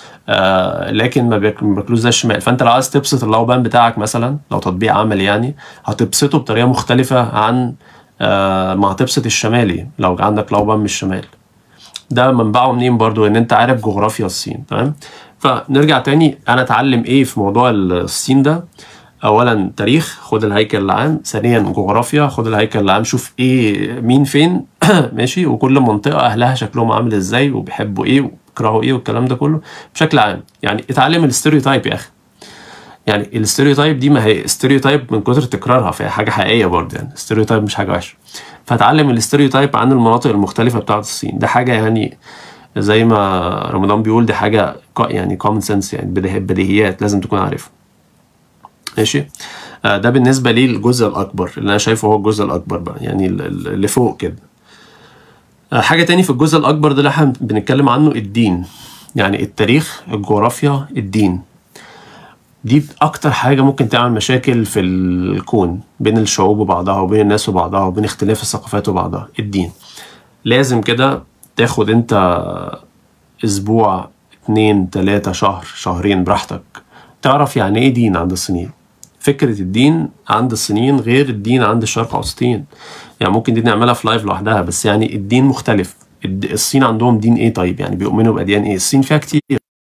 آه لكن ما بياك- ما بياكلوش زي الشمال فانت لو عايز تبسط اللوبان بتاعك مثلا لو تطبيق عملي يعني هتبسطه بطريقه مختلفه عن آه ما هتبسط الشمالي لو عندك لوبان من الشمال ده منبعه منين برضو ان انت عارف جغرافيا الصين تمام فنرجع تاني انا اتعلم ايه في موضوع الصين ده اولا تاريخ خد الهيكل العام ثانيا جغرافيا خد الهيكل العام شوف ايه مين فين ماشي وكل منطقه اهلها شكلهم عامل ازاي وبيحبوا ايه وبيكرهوا ايه والكلام ده كله بشكل عام يعني اتعلم الاستيريوتايب يا اخي يعني الاستيريوتايب دي ما هي استيريوتايب من كتر تكرارها فهي حاجه حقيقيه برضه يعني استيريوتايب مش حاجه وحشه فتعلم الاستيريوتايب عن المناطق المختلفه بتاعت الصين ده حاجه يعني زي ما رمضان بيقول دي حاجه ك- يعني كومن سنس يعني بديه- بديهيات لازم تكون عارفها ماشي آه، ده بالنسبه لي الجزء الاكبر اللي انا شايفه هو الجزء الاكبر بقى يعني ال- ال- اللي فوق كده آه، حاجه تاني في الجزء الاكبر ده اللي احنا بنتكلم عنه الدين يعني التاريخ الجغرافيا الدين دي اكتر حاجه ممكن تعمل مشاكل في الكون بين الشعوب وبعضها وبين الناس وبعضها وبين اختلاف الثقافات وبعضها الدين لازم كده تاخد انت اسبوع اتنين تلاتة شهر شهرين براحتك تعرف يعني ايه دين عند الصينيين فكرة الدين عند الصينيين غير الدين عند الشرق الاوسطيين يعني ممكن دي نعملها في لايف لوحدها بس يعني الدين مختلف الد- الصين عندهم دين ايه طيب يعني بيؤمنوا بأديان ايه الصين فيها كتير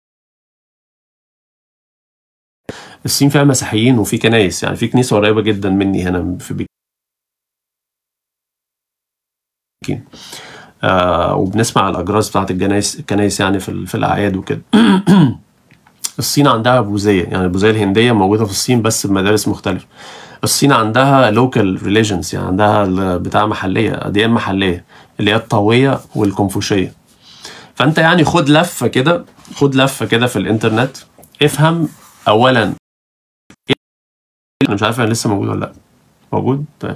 الصين فيها مسيحيين وفي كنايس يعني في كنيسة قريبة جدا مني هنا في بكين آه وبنسمع الاجراس بتاعت الجنايس الكنايس يعني في, ال- في الاعياد وكده الصين عندها بوذيه يعني البوذيه الهنديه موجوده في الصين بس بمدارس مختلفه الصين عندها لوكال ريليجنز يعني عندها ال- بتاع محليه اديان محليه اللي هي الطاويه والكونفوشيه فانت يعني خد لفه كده خد لفه كده في الانترنت افهم اولا انا مش عارف انا لسه موجود ولا لا موجود طيب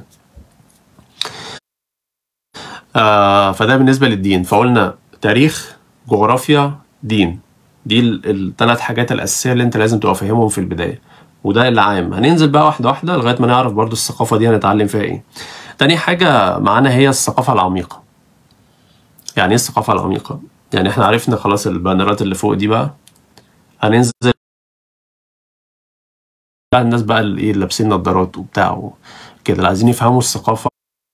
آه فده بالنسبه للدين فقلنا تاريخ جغرافيا دين دي الثلاث حاجات الاساسيه اللي انت لازم تبقى فاهمهم في البدايه وده اللي عام هننزل بقى واحده واحده لغايه ما نعرف برضو الثقافه دي هنتعلم فيها ايه تاني حاجه معانا هي الثقافه العميقه يعني ايه الثقافه العميقه يعني احنا عرفنا خلاص البانرات اللي فوق دي بقى هننزل بقى الناس بقى اللي ايه لابسين نظارات وبتاع وكده اللي عايزين يفهموا الثقافه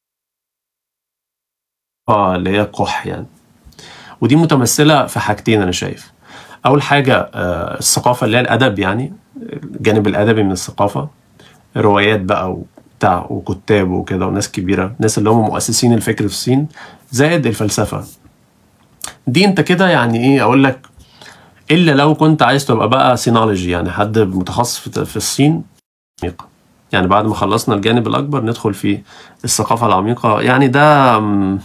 اللي هي قح يعني ودي متمثله في حاجتين انا شايف اول حاجه آه، الثقافه اللي هي الادب يعني الجانب الادبي من الثقافه روايات بقى وبتاع وكتاب وكده وناس كبيره ناس اللي هم مؤسسين الفكر في الصين زائد الفلسفه دي انت كده يعني ايه اقول لك الا لو كنت عايز تبقى بقى سينولوجي يعني حد متخصص في في الصين عميقة. يعني بعد ما خلصنا الجانب الاكبر ندخل في الثقافه العميقه يعني ده مم،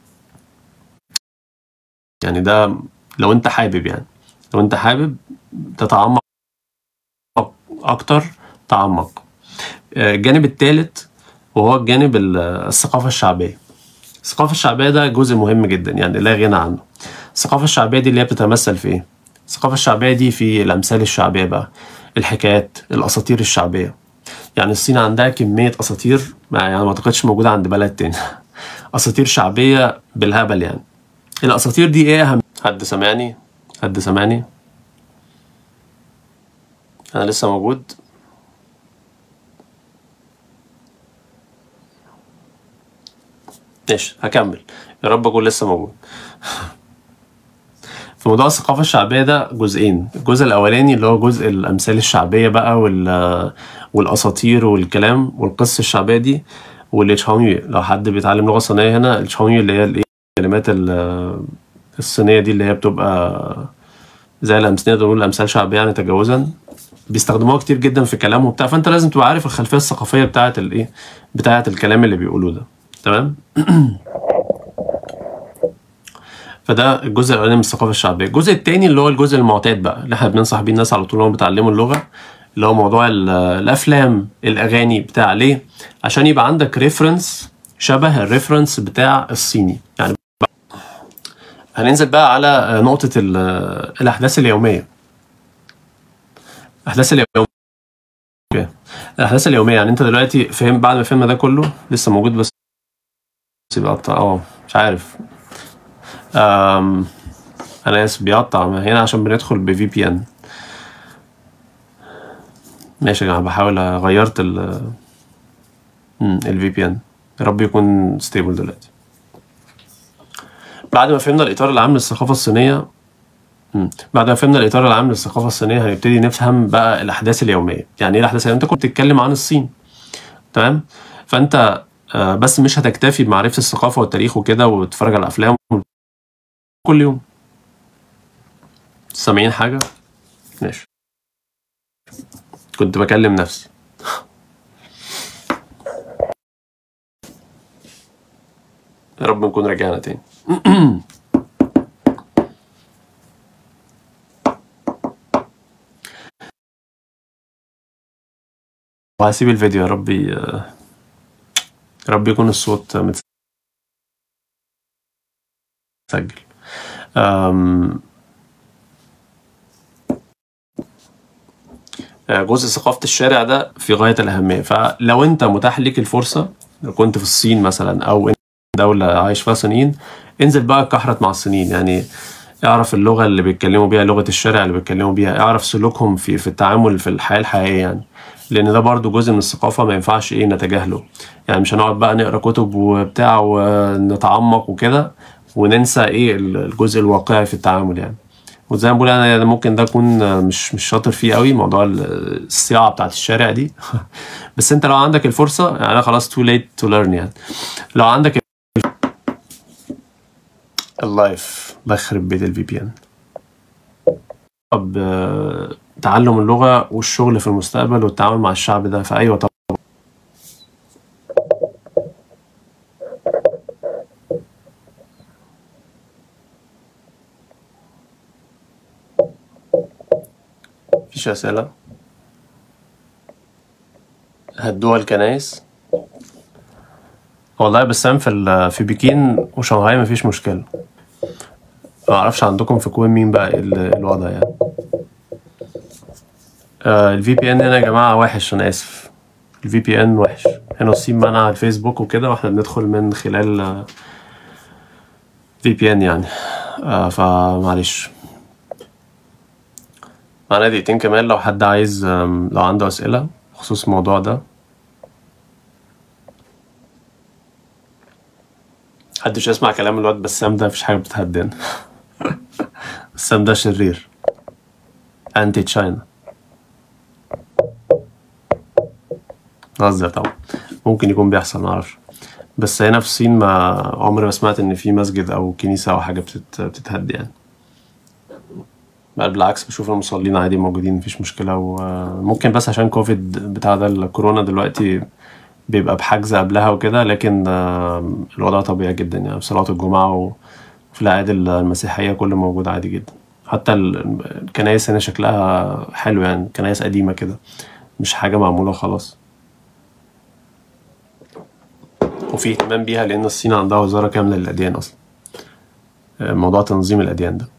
يعني ده لو انت حابب يعني لو انت حابب تتعمق اكتر تعمق آه، الجانب الثالث وهو الجانب ال- الثقافه الشعبيه الثقافه الشعبيه ده جزء مهم جدا يعني لا غنى عنه الثقافه الشعبيه دي اللي هي بتتمثل في ايه الثقافه الشعبيه دي في الامثال الشعبيه بقى الحكايات الاساطير الشعبيه يعني الصين عندها كميه اساطير ما يعني ما اعتقدش موجوده عند بلد تاني اساطير شعبيه بالهبل يعني الاساطير دي ايه اهم حد سامعني حد سامعني انا لسه موجود ماشي هكمل يا رب اكون لسه موجود في موضوع الثقافة الشعبية ده جزئين الجزء الأولاني اللي هو جزء الأمثال الشعبية بقى وال والأساطير والكلام والقصة الشعبية دي والإتشاونيو لو حد بيتعلم لغة صينية هنا الإتشاونيو اللي هي الإيه الكلمات ال- الصينية دي اللي هي بتبقى زي الأمثلة نقدر نقول الأمثال شعبية يعني تجاوزا بيستخدموها كتير جدا في كلامهم وبتاع فأنت لازم تبقى عارف الخلفية الثقافية بتاعة الإيه بتاعة الكلام اللي بيقولوه ده تمام فده الجزء الاولاني من الثقافه الشعبيه الجزء الثاني اللي هو الجزء المعتاد بقى اللي احنا بننصح بيه الناس على طول وهم بيتعلموا اللغه اللي هو موضوع ال- الافلام الاغاني بتاع ليه عشان يبقى عندك ريفرنس شبه الريفرنس بتاع الصيني يعني هننزل بقى على نقطه ال- الاحداث اليوميه الاحداث اليوميه أوكي. الاحداث اليوميه يعني انت دلوقتي فهم بعد ما فهمنا ده كله لسه موجود بس يبقى قطع- اه مش عارف أم انا اسف بيقطع ما هنا عشان بندخل بفي بي ان ماشي يا جماعه بحاول غيرت ال الفي بي ان يا رب يكون ستيبل دلوقتي بعد ما فهمنا الاطار العام للثقافه الصينيه مم. بعد ما فهمنا الاطار العام للثقافه الصينيه هنبتدي نفهم بقى الاحداث اليوميه يعني ايه الاحداث اليوميه انت كنت بتتكلم عن الصين تمام فانت آه، بس مش هتكتفي بمعرفه الثقافه والتاريخ وكده وتتفرج على الافلام كل يوم سامعين حاجه ماشي كنت بكلم نفسي يا رب نكون رجعنا تاني وهسيب الفيديو يا ربي يا رب يكون الصوت متسجل أم، جزء ثقافة الشارع ده في غاية الأهمية فلو أنت متاح ليك الفرصة لو كنت في الصين مثلا أو أنت دولة عايش فيها صينيين انزل بقى كحرت مع الصينيين يعني اعرف اللغة اللي بيتكلموا بيها لغة الشارع اللي بيتكلموا بيها اعرف سلوكهم في في التعامل في الحياة الحقيقية يعني لأن ده برضو جزء من الثقافة ما ينفعش إيه نتجاهله يعني مش هنقعد بقى نقرا كتب وبتاع ونتعمق وكده وننسى إيه الجزء الواقعي في التعامل يعني وزي ما بقول انا يعني ممكن ده اكون مش مش شاطر فيه قوي موضوع الصياعه بتاعت الشارع دي بس انت لو عندك الفرصه يعني انا خلاص تو ليت تو ليرن يعني لو عندك اللايف الله يخرب بيت الفي بي ان طب آه، تعلم اللغة والشغل في المستقبل والتعامل مع الشعب ده فأيوة طبعا مفيش أسئلة هدوها الكنايس والله بسام في ال- في بكين وشنغهاي مفيش مشكلة ما اعرفش عندكم في كوين مين بقى إيه ال- الوضع يعني الفي بي ان هنا يا جماعة وحش انا اسف الفي بي ان وحش هنا الصين منع الفيسبوك وكده واحنا بندخل من خلال في بي ان يعني آه، فمعلش معانا دقيقتين كمان لو حد عايز آم، لو عنده أسئلة بخصوص الموضوع ده محدش يسمع كلام الواد بسام ده مفيش حاجة بتتهدن بسام ده شرير انتي تشاينا نهزر طبعا ممكن يكون بيحصل معرفش بس هنا في الصين ما عمري ما سمعت ان في مسجد او كنيسة او حاجة بتت... بتتهد يعني بل بالعكس بشوف المصلين عادي موجودين مفيش مشكلة وممكن بس عشان كوفيد بتاع ده الكورونا دلوقتي بيبقى بحجز قبلها وكده لكن آه، الوضع طبيعي جدا يعني في صلاة الجمعة وفي الأعياد المسيحية كله موجود عادي جدا حتى ال- الكنايس هنا شكلها حلو يعني كنايس قديمة كده مش حاجة معمولة خلاص وفي اهتمام بيها لأن الصين عندها وزارة كاملة للأديان أصلا آه، موضوع تنظيم الأديان ده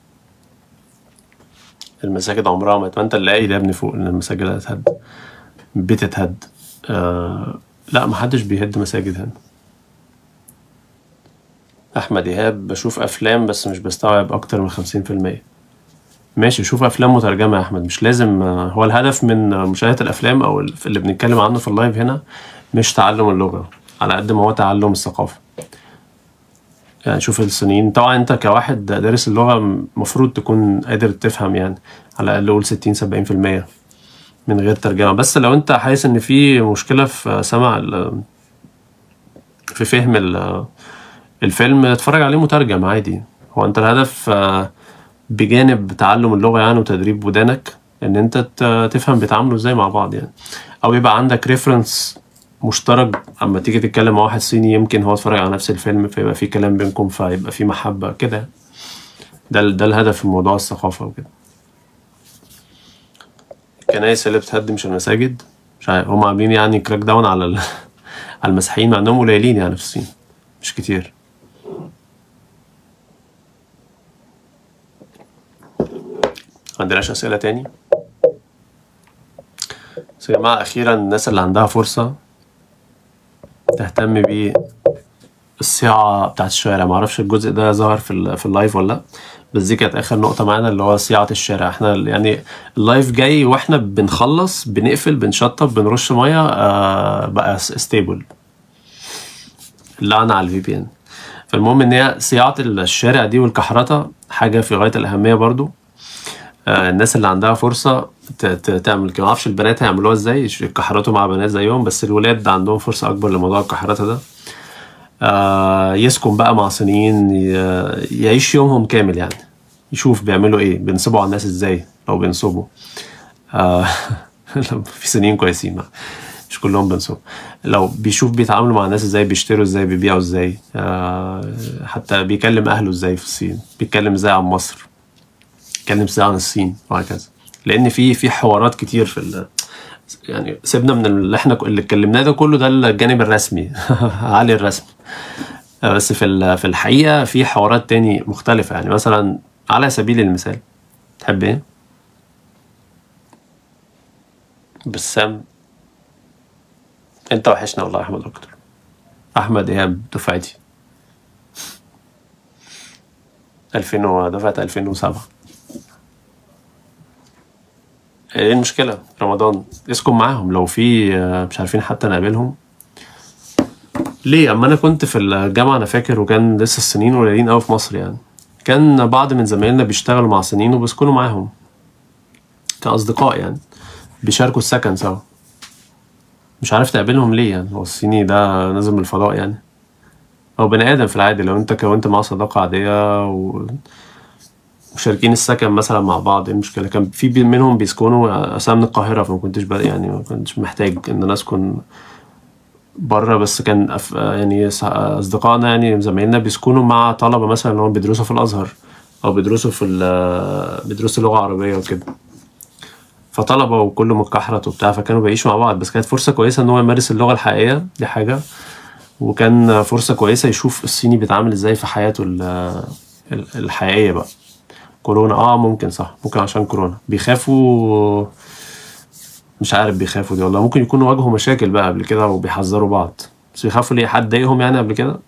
المساجد عمرها ما ما انت اللي قايل يا ابني فوق ان المساجد هتتهد بتتهد آه لا محدش بيهد مساجد هنا احمد ايهاب بشوف افلام بس مش بستوعب اكتر من خمسين في المية ماشي شوف افلام مترجمة يا احمد مش لازم آه، هو الهدف من آه، مشاهدة الافلام او اللي بنتكلم عنه في اللايف هنا مش تعلم اللغة على قد ما هو تعلم الثقافة يعني شوف الصينيين طبعا انت كواحد دارس اللغة المفروض تكون قادر تفهم يعني على الأقل قول ستين سبعين في المية من غير ترجمة بس لو انت حاسس ان في مشكلة في سمع ال- في فهم ال- الفيلم اتفرج عليه مترجم عادي هو انت الهدف آه، بجانب تعلم اللغة يعني وتدريب ودانك ان انت ت- تفهم بيتعاملوا ازاي مع بعض يعني او يبقى عندك ريفرنس مشترك اما تيجي تتكلم مع واحد صيني يمكن هو اتفرج على نفس الفيلم فيبقى في كلام بينكم فيبقى في محبة كده ده ال- ده الهدف من موضوع الثقافة وكده الكنايس اللي بتهدم مش المساجد مش عارف هم عاملين يعني كراك داون على ال... على المسيحيين مع انهم قليلين يعني في الصين مش كتير عندناش أسئلة تاني بس يا جماعة أخيرا الناس اللي عندها فرصة تهتم بالصياعة بتاعت الشوارع معرفش الجزء ده ظهر في, ال... في اللايف ولا لأ بس دي كانت آخر نقطة معانا اللي هو صياعة الشارع احنا يعني اللايف جاي واحنا بنخلص بنقفل بنشطب بنرش مية آه بقى ستيبل اللعنة على الفي بي ان فالمهم ان هي صياعة الشارع دي والكحرطة حاجة في غاية الأهمية برضو آه، الناس اللي عندها فرصة ت- ت- تعمل كده معرفش البنات هيعملوها ازاي يش- يكحرتوا مع بنات زيهم بس الولاد عندهم فرصة أكبر لموضوع الكحرطة ده آه، يسكن بقى مع صينيين ي- يعيش يومهم كامل يعني يشوف بيعملوا ايه بينصبوا على الناس ازاي لو بينصبوا آه، في صينيين كويسين بقى. مش كلهم بينصبوا لو بيشوف بيتعاملوا مع الناس ازاي بيشتروا ازاي بيبيعوا ازاي آه، حتى بيكلم اهله ازاي في الصين بيتكلم ازاي عن مصر بيتكلم ازاي عن الصين وهكذا لان في في حوارات كتير في ال... يعني سيبنا من اللي احنا اللي اتكلمناه ده كله ده الجانب الرسمي علي الرسمي آه، بس في ال- في الحقيقه في حوارات تاني مختلفه يعني مثلا على سبيل المثال تحب ايه بسام انت وحشنا والله يا احمد اكتر احمد ايهاب دفعتي 2000 و- دفعة 2007 ايه المشكلة رمضان اسكن معاهم لو في آه، مش عارفين حتى نقابلهم ليه اما انا كنت في الجامعة انا فاكر وكان لسه السنين قليلين قوي في مصر يعني كان بعض من زمايلنا بيشتغلوا مع سنين وبيسكنوا معاهم كأصدقاء يعني بيشاركوا السكن سوا مش عارف تقابلهم ليه يعني هو الصيني ده نازل من الفضاء يعني هو بني ادم في العادي لو انت كونت معاه صداقه عاديه و مشاركين السكن مثلا مع بعض ايه المشكله كان في بي- منهم بيسكنوا اصلا من القاهره فما كنتش بقى يعني ما كنتش محتاج ان انا اسكن بره بس كان أف... يعني ص- اصدقائنا يعني زمايلنا بيسكنوا مع طلبه مثلا اللي هم بيدرسوا في الازهر او بيدرسوا في ال... بيدرسوا لغه عربيه وكده فطلبه وكله متكحرت وبتاع فكانوا بيعيشوا مع بعض بس كانت فرصه كويسه ان هو يمارس اللغه الحقيقيه دي حاجه وكان فرصه كويسه يشوف الصيني بيتعامل ازاي في حياته ال... ال- الحقيقيه بقى كورونا اه ممكن صح ممكن عشان كورونا بيخافوا مش عارف بيخافوا دي والله ممكن يكونوا واجهوا مشاكل بقى قبل كده وبيحذروا بعض بس بيخافوا ليه حد ضايقهم يعني قبل كده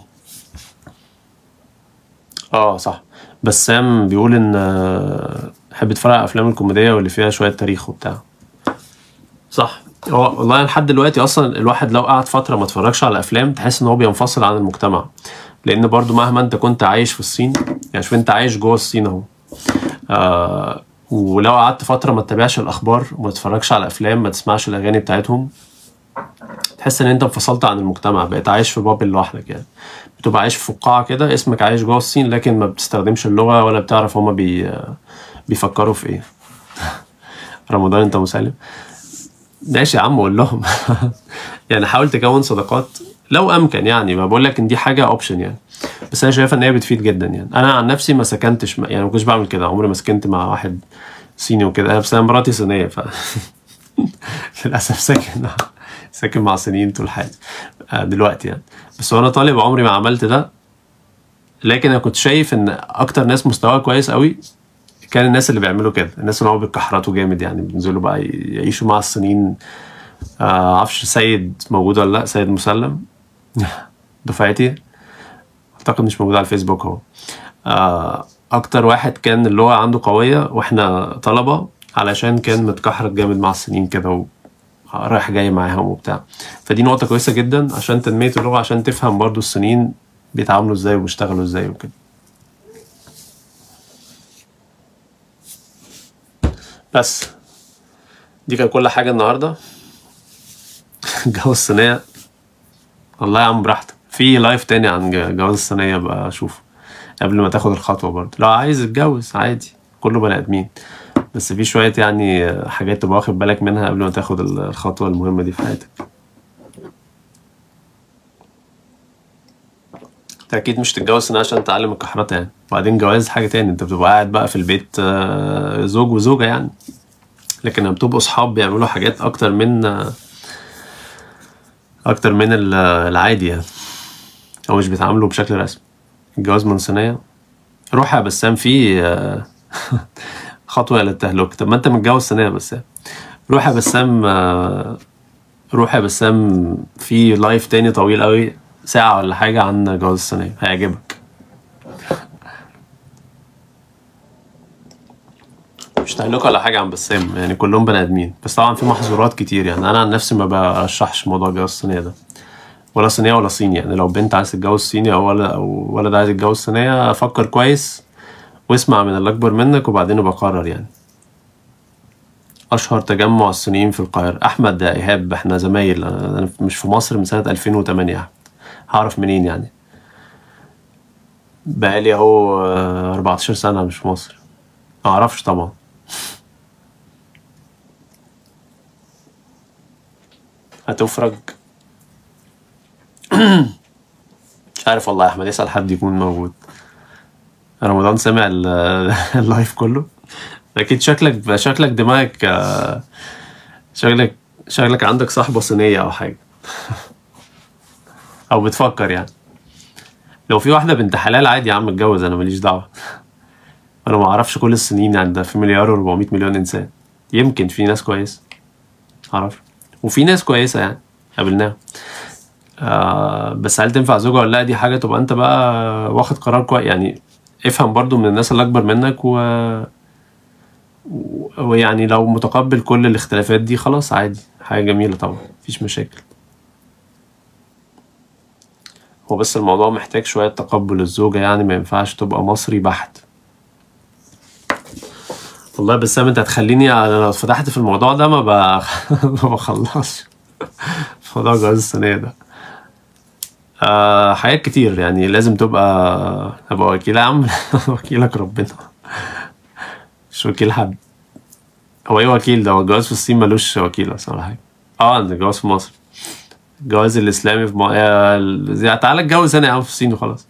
اه صح بسام بيقول ان آه، بحب اتفرج على الافلام الكوميديه واللي فيها شويه تاريخ وبتاع صح هو والله لحد دلوقتي اصلا الواحد لو قعد فتره ما اتفرجش على افلام تحس ان هو بينفصل عن المجتمع لان برضو مهما انت كنت عايش في الصين يعني شوف انت عايش جوه الصين اهو آه ولو قعدت فتره ما تتابعش الاخبار وما تتفرجش على افلام ما تسمعش الاغاني بتاعتهم تحس ان انت انفصلت عن المجتمع بقيت عايش في بابل لوحدك يعني بتبقى عايش في فقاعه كده اسمك عايش جوه الصين لكن ما بتستخدمش اللغه ولا بتعرف هما بي بيفكروا في ايه رمضان انت مسالم ماشي يا عم قول لهم يعني حاول تكون صداقات لو امكن يعني ما بقول لك ان دي حاجه اوبشن يعني بس انا شايفه ان هي بتفيد جدا يعني انا عن نفسي ما سكنتش يعني ما كنتش بعمل كده عمري ما سكنت مع واحد صيني وكده انا بس انا مراتي صينيه ف للاسف ساكن ساكن مع صينيين طول حياتي آه، دلوقتي يعني بس وانا طالب عمري ما عملت ده لكن انا كنت شايف ان اكتر ناس مستواها كويس قوي كان الناس اللي بيعملوا كده الناس اللي هو بيكحرتوا جامد يعني بينزلوا بقى يعيشوا مع الصينيين آه، معرفش سيد موجود ولا لا سيد مسلم دفعتي اعتقد مش موجود على الفيسبوك هو آه، اكتر واحد كان اللي هو عنده قوية واحنا طلبة علشان كان متكحرت جامد مع السنين كده و... رايح جاي معاهم وبتاع فدي نقطة كويسة جدا عشان تنمية اللغة عشان تفهم برضو السنين بيتعاملوا ازاي وبيشتغلوا ازاي وكده بس دي كانت كل حاجة النهاردة جواز الصينية والله يا عم براحتك في لايف تاني عن ج- جواز الصينية بقى اشوفه قبل ما تاخد الخطوة برضه لو عايز تتجوز عادي كله بني ادمين بس في شوية يعني حاجات تبقى واخد بالك منها قبل ما تاخد ال- الخطوة المهمة دي في حياتك انت اكيد مش تتجوز سنة عشان تتعلم الكحرته يعني وبعدين جواز حاجة تاني انت بتبقى قاعد بقى في البيت آه، زوج وزوجة يعني لكن لما بتبقوا صحاب بيعملوا حاجات اكتر من آه، اكتر من ال- العادي يعني او مش بيتعاملوا بشكل رسمي الجواز من صينية روح يا بسام في آه، خطوة إلى التهلكة طب ما أنت متجوز صينية بس روح يا بسام آه، روح يا بسام في لايف تاني طويل قوي ساعة ولا حاجة عن جواز الصينية هيعجبك مش تهلكة ولا حاجة عن بسام يعني كلهم بني آدمين بس طبعا في محظورات كتير يعني أنا عن نفسي ما برشحش موضوع جواز الصينية ده ولا صينية ولا صيني يعني لو بنت عايز تتجوز صيني أو ولا أو ولد عايز يتجوز صينية فكر كويس واسمع من اللي أكبر منك وبعدين ابقى قرر يعني أشهر تجمع الصينيين في القاهرة أحمد يا إيهاب إحنا زمايل أنا أنا مش في مصر من سنة 2008 يا أحمد هعرف منين يعني بقالي أهو آه، 14 سنة مش في مصر معرفش طبعا هتفرج مش عارف والله يا أحمد اسأل حد يكون موجود رمضان سمع ال- اللايف كله أكيد شكلك شكلك دماغك آه، شكلك شكلك عندك صاحبة صينية أو حاجة أو بتفكر يعني لو في واحدة بنت حلال عادي يا عم اتجوز أنا ماليش دعوة أنا ما أعرفش كل السنين يعني ده في مليار و400 مليون إنسان يمكن في ناس كويسة معرفش وفي ناس كويسة يعني قابلناها آه بس هل تنفع زوجة ولا لا دي حاجة تبقى أنت بقى واخد قرار كويس يعني افهم برضو من الناس اللي أكبر منك و... و- ويعني لو متقبل كل الاختلافات دي خلاص عادي حاجة جميلة طبعا مفيش مشاكل هو بس الموضوع محتاج شوية تقبل الزوجة يعني ما ينفعش تبقى مصري بحت والله بس سام انت هتخليني انا لو فتحت في الموضوع ده ما, ب... ما بخلصش موضوع جواز الصينية ده آه حاجات كتير يعني لازم تبقى ابقى وكيل يا عم وكيلك ربنا مش وكيل حد هو ايه وكيل ده هو الجواز في الصين ملوش وكيل اصلا ولا حاجه اه عند الجواز في مصر الجواز الاسلامي في م... يا- تعالى اتجوز انا يا عم في الصين وخلاص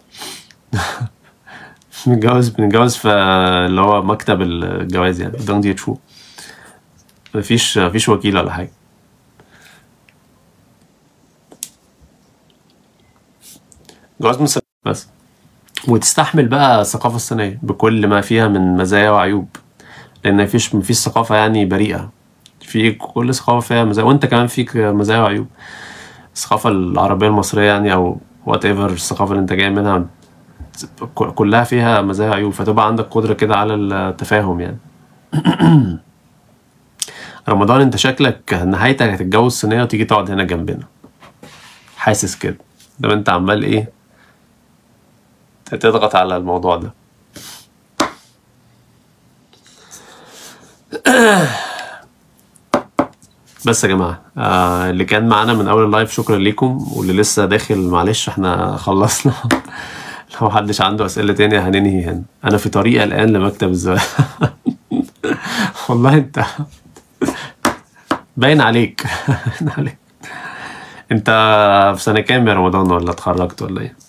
بنتجوز بنتجوز في اللي هو مكتب الجواز يعني دونج دي تشو مفيش مفيش وكيل ولا حاجه جواز مسلم بس وتستحمل بقى الثقافة الصينية بكل ما فيها من مزايا وعيوب لأن مفيش مفيش ثقافة يعني بريئة في كل ثقافة فيها مزايا وأنت كمان فيك مزايا وعيوب الثقافة العربية المصرية يعني أو وات ايفر الثقافة اللي أنت جاي منها ك- كلها فيها مزايا وعيوب فتبقى عندك قدرة كده على التفاهم يعني رمضان أنت شكلك نهايتك هتتجوز صينية وتيجي تقعد هنا جنبنا حاسس كده ده أنت عمال إيه تضغط على الموضوع ده بس يا جماعة آه اللي كان معانا من أول اللايف شكرا ليكم واللي لسه داخل معلش احنا خلصنا لو محدش عنده أسئلة تانية هننهي هنا أنا في طريقي الآن لمكتب الزواج والله أنت باين عليك باين عليك أنت في سنة كام يا رمضان ولا اتخرجت ولا إيه؟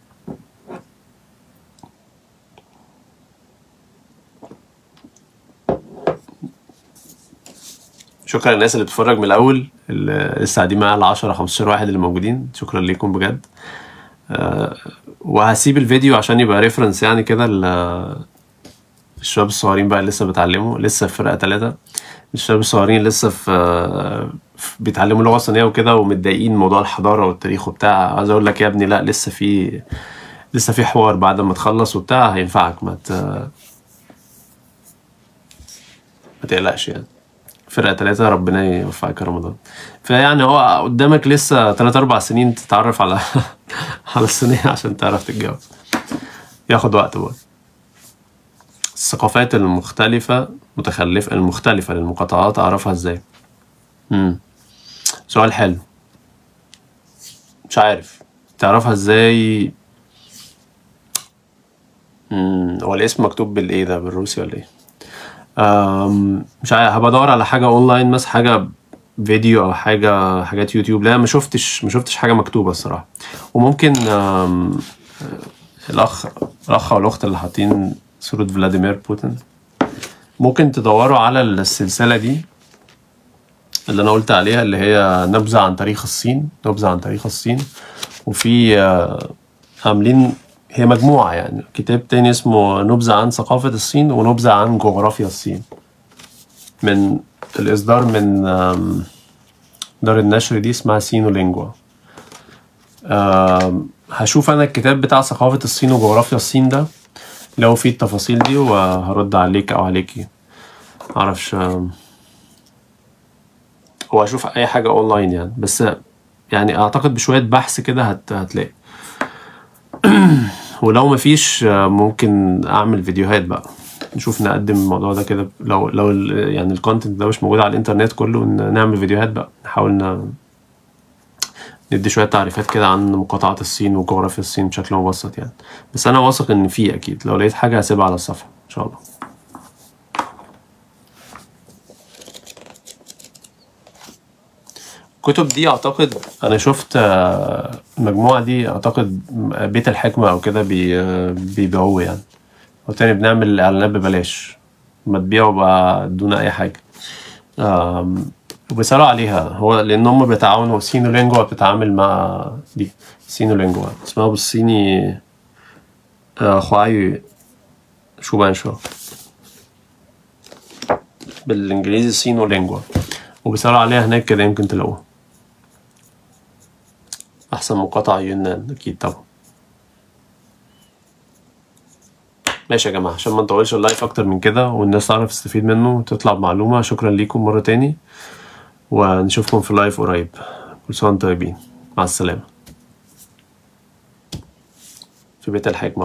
شكرا للناس اللي بتتفرج من الاول اللي لسه قاعدين معايا ال 10 15 واحد اللي موجودين شكرا ليكم بجد آه، وهسيب الفيديو عشان يبقى ريفرنس يعني كده ل- الشباب الصغيرين بقى اللي لسه بيتعلموا لسه في فرقه ثلاثه الشباب الصغيرين لسه في في- بيتعلموا لغه صينيه وكده ومتضايقين من موضوع الحضاره والتاريخ وبتاع عايز اقول لك يا ابني لا لسه في لسه في حوار بعد ما تخلص وبتاع هينفعك ما ت... ما تقلقش يعني فرقة ثلاثة ربنا يوفقك يا رمضان فيعني هو قدامك لسه تلات أربع سنين تتعرف على على الصينية عشان تعرف تتجوز ياخد وقت برضه الثقافات المختلفة متخلفة المختلفة للمقاطعات أعرفها إزاي؟ مم. سؤال حلو مش عارف تعرفها إزاي؟ مم. هو الاسم مكتوب بالإيه ده بالروسي ولا إيه؟ أم، مش عارف هبقى ادور على حاجه اونلاين مثلا حاجه فيديو او حاجه حاجات يوتيوب لا ما شفتش ما شفتش حاجه مكتوبه الصراحه وممكن أم، الاخ الاخ او الاخت اللي حاطين صوره فلاديمير بوتين ممكن تدوروا على السلسله دي اللي انا قلت عليها اللي هي نبذه عن تاريخ الصين نبذه عن تاريخ الصين وفي آه، عاملين هي مجموعة يعني كتاب تاني اسمه نبذة عن ثقافة الصين ونبذة عن جغرافيا الصين من الإصدار من آم، دار النشر دي اسمها سينو لينجوا آم، هشوف أنا الكتاب بتاع ثقافة الصين وجغرافيا الصين ده لو فيه التفاصيل دي وهرد عليك أو عليكي معرفش آم، وهشوف أي حاجة أونلاين يعني بس يعني أعتقد بشوية بحث كده هت... هتلاقي ولو مفيش آه، ممكن اعمل فيديوهات بقى نشوف نقدم الموضوع ده كده لو لو ال- يعني الكونتنت ده مش موجود على الانترنت كله ن- نعمل فيديوهات بقى نحاول ن- ندي شوية تعريفات كده عن مقاطعات الصين وجغرافيا الصين بشكل مبسط يعني بس انا واثق ان في اكيد لو لقيت حاجة هسيبها على الصفحة ان شاء الله الكتب دي اعتقد انا شفت آه، المجموعه دي اعتقد بيت الحكمه او كده بي آه، بيبيعوه يعني وتاني بنعمل اعلانات ببلاش ما تبيعوا بقى دون اي حاجه آم، وبيسألوا عليها هو لان هم بيتعاونوا سينو لينجوا بتتعامل مع دي سينو لينجوا اسمها بالصيني آه، خواي شو بانشو بالانجليزي سينو لينجوا وبيسألوا عليها هناك كده يمكن تلاقوها أحسن مقاطعة يونان أكيد طبعا ماشي يا جماعة عشان ما نطولش اللايف أكتر من كده والناس تعرف تستفيد منه وتطلع بمعلومة شكرا ليكم مرة تاني ونشوفكم في اللايف قريب كل سنة وانتم طيبين مع السلامة في بيت الحكمة